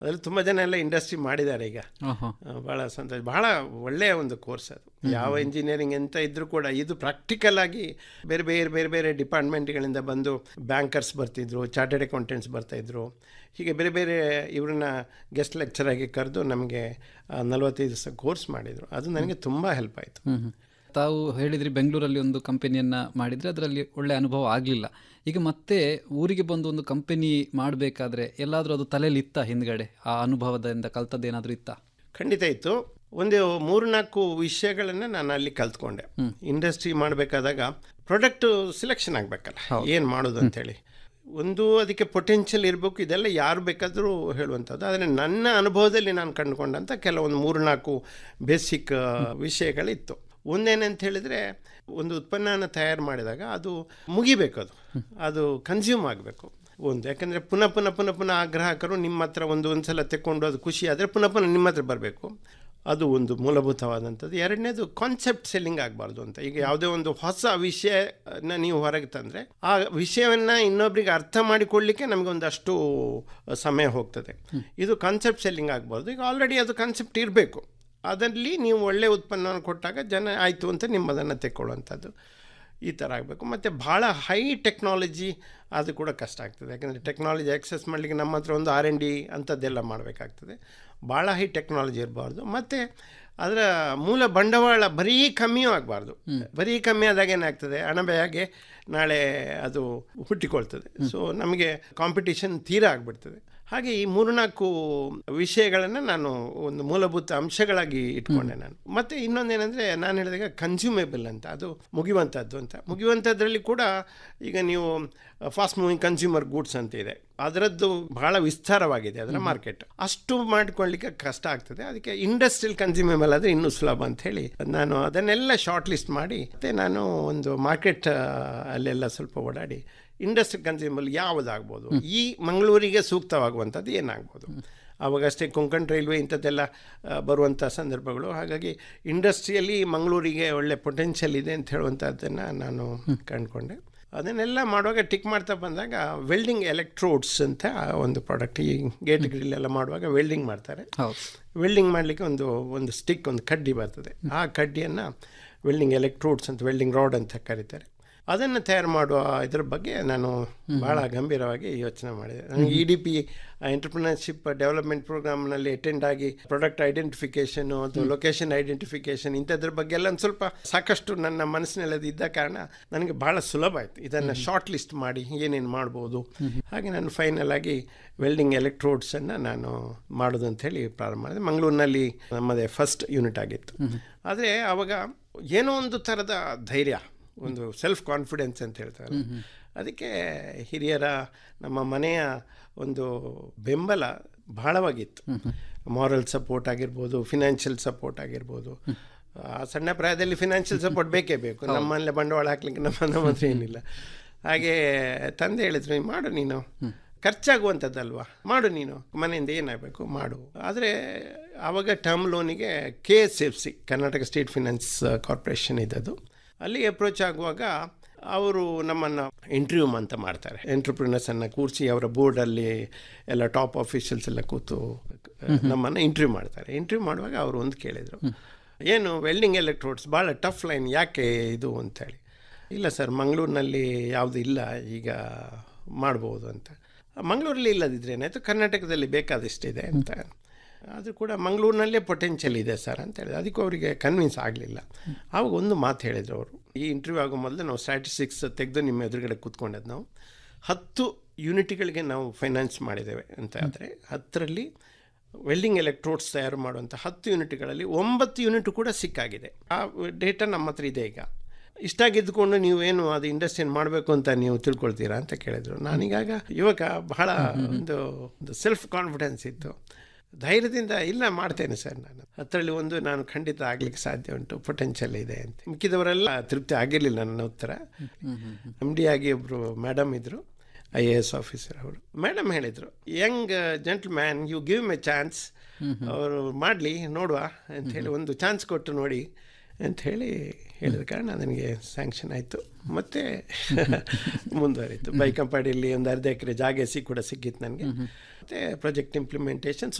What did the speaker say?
ಅದರಲ್ಲಿ ತುಂಬ ಜನ ಎಲ್ಲ ಇಂಡಸ್ಟ್ರಿ ಮಾಡಿದ್ದಾರೆ ಈಗ ಆಹಾ. ಆ, ಬಹಳ ಸಂತೋಷ ಬಹಳ ಒಳ್ಳೆಯ ಒಂದು ಕೋರ್ಸ್ ಅದು ಯಾವ ಇಂಜಿನಿಯರಿಂಗ್ ಅಂತ ಇದ್ರೂ ಕೂಡ ಇದು ಪ್ರಾಕ್ಟಿಕಲ್ ಆಗಿ ಬೇರೆ ಬೇರೆ ಬೇರೆ ಬೇರೆ ಡಿಪಾರ್ಟ್ಮೆಂಟ್ಗಳಿಂದ ಬಂದು ಬ್ಯಾಂಕರ್ಸ್ ಬರ್ತಿದ್ರು ಚಾರ್ಟೆಡ್ ಅಕೌಂಟೆಂಟ್ಸ್ ಬರ್ತಾಯಿದ್ರು ಹೀಗೆ ಬೇರೆ ಬೇರೆ ಇವ್ರನ್ನ ಗೆಸ್ಟ್ ಲೆಕ್ಚರ್ ಆಗಿ ಕರೆದು ನಮಗೆ ನಲವತ್ತೈದು ದಿವಸ ಕೋರ್ಸ್ ಮಾಡಿದರು ಅದು ನನಗೆ ತುಂಬ ಹೆಲ್ಪ್ ಆಯಿತು ಹ್ಮ್ ಹ್ಮ್. ತಾವು ಹೇಳಿದ್ರಿ ಬೆಂಗಳೂರಲ್ಲಿ ಒಂದು ಕಂಪನಿಯನ್ನ ಮಾಡಿದ್ರೆ ಅದರಲ್ಲಿ ಒಳ್ಳೆ ಅನುಭವ ಆಗಲಿಲ್ಲ ಈಗ ಮತ್ತೆ ಊರಿಗೆ ಬಂದು ಒಂದು ಕಂಪನಿ ಮಾಡಬೇಕಾದ್ರೆ ಎಲ್ಲಾದರೂ ಅದು ತಲೆಯಲ್ಲಿ ಇತ್ತ ಹಿಂದ್ಗಡೆ ಆ ಅನುಭವದಿಂದ ಕಲ್ತದ್ದೇನಾದ್ರೂ ಇತ್ತಾ ಖಂಡಿತ ಇತ್ತು ಒಂದು ಮೂರ್ನಾಲ್ಕು ವಿಷಯಗಳನ್ನು ನಾನು ಅಲ್ಲಿ ಕಲ್ತ್ಕೊಂಡೆ ಇಂಡಸ್ಟ್ರಿ ಮಾಡಬೇಕಾದಾಗ ಪ್ರಾಡಕ್ಟ್ ಸಿಲೆಕ್ಷನ್ ಆಗಬೇಕಲ್ಲ ಏನು ಮಾಡೋದು ಅಂತೇಳಿ ಒಂದು ಅದಕ್ಕೆ ಪೊಟೆನ್ಷಿಯಲ್ ಇರಬೇಕು ಇದೆಲ್ಲ ಯಾರು ಬೇಕಾದರೂ ಹೇಳುವಂಥದ್ದು ಆದರೆ ನನ್ನ ಅನುಭವದಲ್ಲಿ ನಾನು ಕಂಡುಕೊಂಡಂಥ ಕೆಲವೊಂದು ಮೂರ್ನಾಲ್ಕು ಬೇಸಿಕ್ ವಿಷಯಗಳಿತ್ತು ಒಂದೇನಂತ ಹೇಳಿದರೆ ಒಂದು ಉತ್ಪನ್ನನ ತಯಾರು ಮಾಡಿದಾಗ ಅದು ಮುಗಿಬೇಕು ಅದು ಅದು ಕನ್ಸ್ಯೂಮ್ ಆಗಬೇಕು ಒಂದು ಯಾಕಂದರೆ ಪುನಃ ಪುನಃ ಪುನಃ ಪುನಃ ಆ ಗ್ರಾಹಕರು ನಿಮ್ಮ ಹತ್ರ ಒಂದು ಒಂದು ಸಲ ತೆಕ್ಕೊಂಡು ಅದು ಖುಷಿ ಆದರೆ ಪುನಃ ಪುನಃ ನಿಮ್ಮ ಹತ್ರ ಬರಬೇಕು ಅದು ಒಂದು ಮೂಲಭೂತವಾದಂಥದ್ದು ಎರಡನೇದು ಕಾನ್ಸೆಪ್ಟ್ ಸೆಲ್ಲಿಂಗ್ ಆಗಬಾರ್ದು ಅಂತ ಈಗ ಯಾವುದೇ ಒಂದು ಹೊಸ ವಿಷಯನ ನೀವು ಹೊರಗೆ ತಂದರೆ ಆ ವಿಷಯವನ್ನು ಇನ್ನೊಬ್ರಿಗೆ ಅರ್ಥ ಮಾಡಿಕೊಳ್ಳಿಕ್ಕೆ ನಮಗೆ ಒಂದಷ್ಟು ಸಮಯ ಹೋಗ್ತದೆ ಇದು ಕಾನ್ಸೆಪ್ಟ್ ಸೆಲ್ಲಿಂಗ್ ಆಗಬಾರ್ದು ಈಗ ಆಲ್ರೆಡಿ ಅದು ಕಾನ್ಸೆಪ್ಟ್ ಇರಬೇಕು ಅದರಲ್ಲಿ ನೀವು ಒಳ್ಳೆಯ ಉತ್ಪನ್ನವನ್ನು ಕೊಟ್ಟಾಗ ಜನ ಆಯಿತು ಅಂತ ನಿಮ್ಮದನ್ನು ತೆಕ್ಕೊಳ್ಳುವಂಥದ್ದು ಈ ಥರ ಆಗಬೇಕು ಮತ್ತು ಭಾಳ ಹೈ ಟೆಕ್ನಾಲಜಿ ಅದು ಕೂಡ ಕಷ್ಟ ಆಗ್ತದೆ ಯಾಕಂದರೆ ಟೆಕ್ನಾಲಜಿ ಆಕ್ಸೆಸ್ ಮಾಡಲಿಕ್ಕೆ ನಮ್ಮ ಹತ್ರ ಒಂದು ಆರ್ ಎನ್ ಡಿ ಅಂಥದ್ದೆಲ್ಲ ಮಾಡಬೇಕಾಗ್ತದೆ ಭಾಳ ಹೈ ಟೆಕ್ನಾಲಜಿ ಇರಬಾರ್ದು ಮತ್ತು ಅದರ ಮೂಲ ಬಂಡವಾಳ ಬರೀ ಕಮ್ಮಿಯೂ ಆಗಬಾರ್ದು ಬರೀ ಕಮ್ಮಿ ಆದಾಗ ಏನಾಗ್ತದೆ ಅಣಬೆಯಾಗೆ ನಾಳೆ ಅದು ಹುಟ್ಟಿಕೊಳ್ತದೆ ಸೊ ನಮಗೆ ಕಾಂಪಿಟಿಷನ್ ತೀರಾ ಆಗಿಬಿಡ್ತದೆ ಹಾಗೆ ಈ ಮೂರ್ನಾಲ್ಕು ವಿಷಯಗಳನ್ನು ನಾನು ಒಂದು ಮೂಲಭೂತ ಅಂಶಗಳಾಗಿ ಇಟ್ಕೊಂಡೆ ನಾನು ಮತ್ತು ಇನ್ನೊಂದೇನೆಂದರೆ ನಾನು ಹೇಳಿದಾಗ ಕನ್ಸ್ಯೂಮೇಬಲ್ ಅಂತ ಅದು ಮುಗಿಯುವಂಥದ್ದು ಅಂತ ಮುಗಿಯುವಂಥದ್ರಲ್ಲಿ ಕೂಡ ಈಗ ನೀವು ಫಾಸ್ಟ್ ಮೂವಿಂಗ್ ಕನ್ಸ್ಯೂಮರ್ ಗೂಡ್ಸ್ ಅಂತ ಇದೆ ಅದರದ್ದು ಬಹಳ ವಿಸ್ತಾರವಾಗಿದೆ ಅದರ ಮಾರ್ಕೆಟ್ ಅಷ್ಟು ಮಾಡ್ಕೊಳ್ಳಿಕ್ಕೆ ಕಷ್ಟ ಆಗ್ತದೆ ಅದಕ್ಕೆ ಇಂಡಸ್ಟ್ರಿಯಲ್ ಕನ್ಸ್ಯೂಮೇಬಲ್ ಆದರೆ ಇನ್ನೂ ಸುಲಭ ಅಂತ ಹೇಳಿ ನಾನು ಅದನ್ನೆಲ್ಲ ಶಾರ್ಟ್ ಲಿಸ್ಟ್ ಮಾಡಿ ಮತ್ತು ನಾನು ಒಂದು ಮಾರ್ಕೆಟ್ ಅಲ್ಲೆಲ್ಲ ಸ್ವಲ್ಪ ಓಡಾಡಿ ಇಂಡಸ್ಟ್ರಿ ಕನ್ಸ್ಯೂಮಬಲ್ ಯಾವುದಾಗ್ಬೋದು ಈ ಮಂಗಳೂರಿಗೆ ಸೂಕ್ತವಾಗುವಂಥದ್ದು ಏನಾಗ್ಬೋದು ಆವಾಗಷ್ಟೇ ಕೊಂಕಣ್ ರೈಲ್ವೆ ಇಂಥದ್ದೆಲ್ಲ ಆ, ಬರುವಂಥ ಸಂದರ್ಭಗಳು ಹಾಗಾಗಿ ಇಂಡಸ್ಟ್ರಿಯಲ್ಲಿ ಮಂಗಳೂರಿಗೆ ಒಳ್ಳೆ ಪೊಟೆನ್ಷಿಯಲ್ ಇದೆ ಅಂತ ಹೇಳುವಂಥದ್ದನ್ನು ನಾನು ಕಂಡುಕೊಂಡೆ ಅದನ್ನೆಲ್ಲ ಮಾಡುವಾಗ ಟಿಕ್ ಮಾಡ್ತಾ ಬಂದಾಗ ವೆಲ್ಡಿಂಗ್ ಎಲೆಕ್ಟ್ರೋಡ್ಸ್ ಅಂತ ಒಂದು ಪ್ರಾಡಕ್ಟ್ ಈ ಗೇಟ್ ಗ್ರಿಲ್ ಎಲ್ಲ ಮಾಡುವಾಗ ವೆಲ್ಡಿಂಗ್ ಮಾಡ್ತಾರೆ ಹೌದು ವೆಲ್ಡಿಂಗ್ ಮಾಡಲಿಕ್ಕೆ ಒಂದು ಒಂದು ಸ್ಟಿಕ್ ಒಂದು ಕಡ್ಡಿ ಬರ್ತದೆ ಆ ಕಡ್ಡಿಯನ್ನು ವೆಲ್ಡಿಂಗ್ ಎಲೆಕ್ಟ್ರೋಡ್ಸ್ ಅಂತ ವೆಲ್ಡಿಂಗ್ ರಾಡ್ ಅಂತ ಕರೀತಾರೆ ಅದನ್ನು ತಯಾರು ಮಾಡುವ ಇದ್ರ ಬಗ್ಗೆ ನಾನು ಭಾಳ ಗಂಭೀರವಾಗಿ ಯೋಚನೆ ಮಾಡಿದೆ ನನಗೆ E D P entrepreneurship development ಪ್ರೋಗ್ರಾಮ್ನಲ್ಲಿ ಅಟೆಂಡ್ ಆಗಿ ಪ್ರಾಡಕ್ಟ್ ಐಡೆಂಟಿಫಿಕೇಷನು ಅಥವಾ ಲೊಕೇಶನ್ ಐಡೆಂಟಿಫಿಕೇಷನ್ ಇಂಥದ್ರ ಬಗ್ಗೆ ಎಲ್ಲ ಒಂದು ಸ್ವಲ್ಪ ಸಾಕಷ್ಟು ನನ್ನ ಮನಸ್ಸಿನಲ್ಲಿ ಅದು ಇದ್ದ ಕಾರಣ ನನಗೆ ಭಾಳ ಸುಲಭ ಆಯಿತು ಇದನ್ನು ಶಾರ್ಟ್ ಲಿಸ್ಟ್ ಮಾಡಿ ಏನೇನು ಮಾಡ್ಬೋದು ಹಾಗೆ ನಾನು ಫೈನಲ್ ಆಗಿ ವೆಲ್ಡಿಂಗ್ ಎಲೆಕ್ಟ್ರೋಡ್ಸನ್ನು ನಾನು ಮಾಡೋದು ಅಂತ ಹೇಳಿ ಪ್ರಾರಂಭ ಮಾಡಿದೆ ಮಂಗಳೂರಿನಲ್ಲಿ ನಮ್ಮದೇ ಫಸ್ಟ್ ಯೂನಿಟ್ ಆಗಿತ್ತು ಆದರೆ ಆವಾಗ ಏನೋ ಒಂದು ಥರದ ಧೈರ್ಯ ಒಂದು ಸೆಲ್ಫ್ ಕಾನ್ಫಿಡೆನ್ಸ್ ಅಂತ ಹೇಳ್ತಾರೆ ಅದಕ್ಕೆ ಹಿರಿಯರ ನಮ್ಮ ಮನೆಯ ಒಂದು ಬೆಂಬಲ ಬಹಳವಾಗಿತ್ತು ಮಾರಲ್ ಸಪೋರ್ಟ್ ಆಗಿರ್ಬೋದು ಫಿನಾನ್ಷಿಯಲ್ ಸಪೋರ್ಟ್ ಆಗಿರ್ಬೋದು ಆ ಸಣ್ಣ ಪ್ರಾಯದಲ್ಲಿ ಫಿನಾನ್ಷಿಯಲ್ ಸಪೋರ್ಟ್ ಬೇಕೇ ಬೇಕು ನಮ್ಮಲ್ಲೇ ಬಂಡವಾಳ ಹಾಕ್ಲಿಕ್ಕೆ ನಮ್ಮ ನಮ್ಮ ಹತ್ರ ಏನಿಲ್ಲ ಹಾಗೆ ತಂದೆ ಹೇಳಿದ್ರು "ನೀನು ಮಾಡು ನೀನು ಖರ್ಚಾಗುವಂಥದ್ದಲ್ವಾ ಮಾಡು ನೀನು ಮನೆಯಿಂದ ಏನಾಗಬೇಕು ಮಾಡು ಆದರೆ ಆವಾಗ ಟರ್ಮ್ ಲೋನಿಗೆ K S F C Karnataka state finance corporation ಇದ್ದದ್ದು ಅಲ್ಲಿ ಅಪ್ರೋಚ್ ಆಗುವಾಗ ಅವರು ನಮ್ಮನ್ನು ಇಂಟರ್ವ್ಯೂ ಅಂತ ಮಾಡ್ತಾರೆ ಎಂಟ್ರಪ್ರಿನರ್ಸನ್ನು ಕೂರಿಸಿ ಅವರ ಬೋರ್ಡಲ್ಲಿ ಎಲ್ಲ ಟಾಪ್ ಆಫೀಷಿಯಲ್ಸ್ ಎಲ್ಲ ಕೂತು ನಮ್ಮನ್ನು ಇಂಟರ್ವ್ಯೂ ಮಾಡ್ತಾರೆ ಇಂಟರ್ವ್ಯೂ ಮಾಡುವಾಗ ಅವರು ಒಂದು ಕೇಳಿದರು ಏನು ವೆಲ್ಡಿಂಗ್ ಎಲೆಕ್ಟ್ರೋಡ್ಸ್ ಭಾಳ ಟಫ್ ಲೈನ್ ಯಾಕೆ ಇದು ಅಂತೇಳಿ ಇಲ್ಲ ಸರ್ ಮಂಗಳೂರಿನಲ್ಲಿ ಯಾವುದು ಇಲ್ಲ ಈಗ ಮಾಡ್ಬೋದು ಅಂತ ಮಂಗಳೂರಲ್ಲಿ ಇಲ್ಲದಿದ್ರೆ ಏನಾಯಿತು ಕರ್ನಾಟಕದಲ್ಲಿ ಬೇಕಾದಷ್ಟಿದೆ ಅಂತ ಆದರೂ ಕೂಡ ಮಂಗಳೂರಿನಲ್ಲೇ ಪೊಟೆನ್ಷಿಯಲ್ ಇದೆ ಸರ್ ಅಂತ ಹೇಳಿದೆ ಅದಕ್ಕೂ ಅವರಿಗೆ ಕನ್ವಿನ್ಸ್ ಆಗಲಿಲ್ಲ ಆವಾಗ ಒಂದು ಮಾತು ಹೇಳಿದರು ಅವರು ಈ ಇಂಟರ್ವ್ಯೂ ಆಗೋ ಮೊದಲು ನಾವು ಸ್ಟ್ಯಾಟಿಸ್ಟಿಕ್ಸ್ ತೆಗೆದು ನಿಮ್ಮ ಎದುರುಗಡೆ ಕೂತ್ಕೊಂಡದ್ದು ನಾವು ಹತ್ತು ಯೂನಿಟ್ಗಳಿಗೆ ನಾವು ಫೈನಾನ್ಸ್ ಮಾಡಿದ್ದೇವೆ ಅಂತ ಆದರೆ ಹತ್ತರಲ್ಲಿ ವೆಲ್ಡಿಂಗ್ ಎಲೆಕ್ಟ್ರೋಡ್ಸ್ ತಯಾರು ಮಾಡುವಂಥ ಹತ್ತು ಯೂನಿಟ್ಗಳಲ್ಲಿ ಒಂಬತ್ತು ಯೂನಿಟ್ ಕೂಡ ಸಿಕ್ಕಾಗಿದೆ ಆ ಡೇಟಾ ನಮ್ಮ ಹತ್ರ ಇದೆ ಈಗ ಇಷ್ಟಾಗಿದ್ದುಕೊಂಡು ನೀವು ಏನು ಅದು ಇಂಡಸ್ಟ್ರಿಯನ್ನು ಮಾಡಬೇಕು ಅಂತ ನೀವು ತಿಳ್ಕೊಳ್ತೀರಾ ಅಂತ ಕೇಳಿದರು ನಾನೀಗಾಗ ಯುವಕ ಬಹಳ ಒಂದು ಒಂದು ಸೆಲ್ಫ್ ಕಾನ್ಫಿಡೆನ್ಸ್ ಇತ್ತು ಧೈರ್ಯದಿಂದ ಇಲ್ಲ ಮಾಡ್ತೇನೆ ಸರ್ ನಾನು ಅದರಲ್ಲಿ ಒಂದು ನಾನು ಖಂಡಿತ ಆಗ್ಲಿಕ್ಕೆ ಸಾಧ್ಯ ಉಂಟು ಪೊಟೆನ್ಷಿಯಲ್ ಇದೆ ಅಂತ ಮಿಕ್ಕಿದವರೆಲ್ಲ ತೃಪ್ತಿ ಆಗಿರಲಿಲ್ಲ ನನ್ನ ಉತ್ತರ ಎಮ್ ಡಿ ಆಗಿ ಒಬ್ಬರು ಮೇಡಮ್ ಇದ್ದರು ಐ ಎ ಎಸ್ ಆಫೀಸರ್ ಅವರು ಮೇಡಮ್ ಹೇಳಿದರು young gentleman you give me chance ಅವರು ಮಾಡಲಿ ನೋಡುವ ಅಂಥೇಳಿ ಒಂದು ಚಾನ್ಸ್ ಕೊಟ್ಟು ನೋಡಿ ಅಂತ ಹೇಳಿ ಹೇಳಿದ ಕಾರಣ ನನಗೆ ಸ್ಯಾಂಕ್ಷನ್ ಆಯಿತು ಮತ್ತು ಮುಂದುವರಿತು ಬೈಕಂಪಾಡಿಯಲ್ಲಿ ಒಂದು ಅರ್ಧ ಎಕರೆ ಜಾಗ ಸಿ ಕೂಡ ಸಿಕ್ಕಿತ್ತು ನನಗೆ ಮತ್ತು ಮತ್ತು ಪ್ರಾಜೆಕ್ಟ್ ಇಂಪ್ಲಿಮೆಂಟೇಷನ್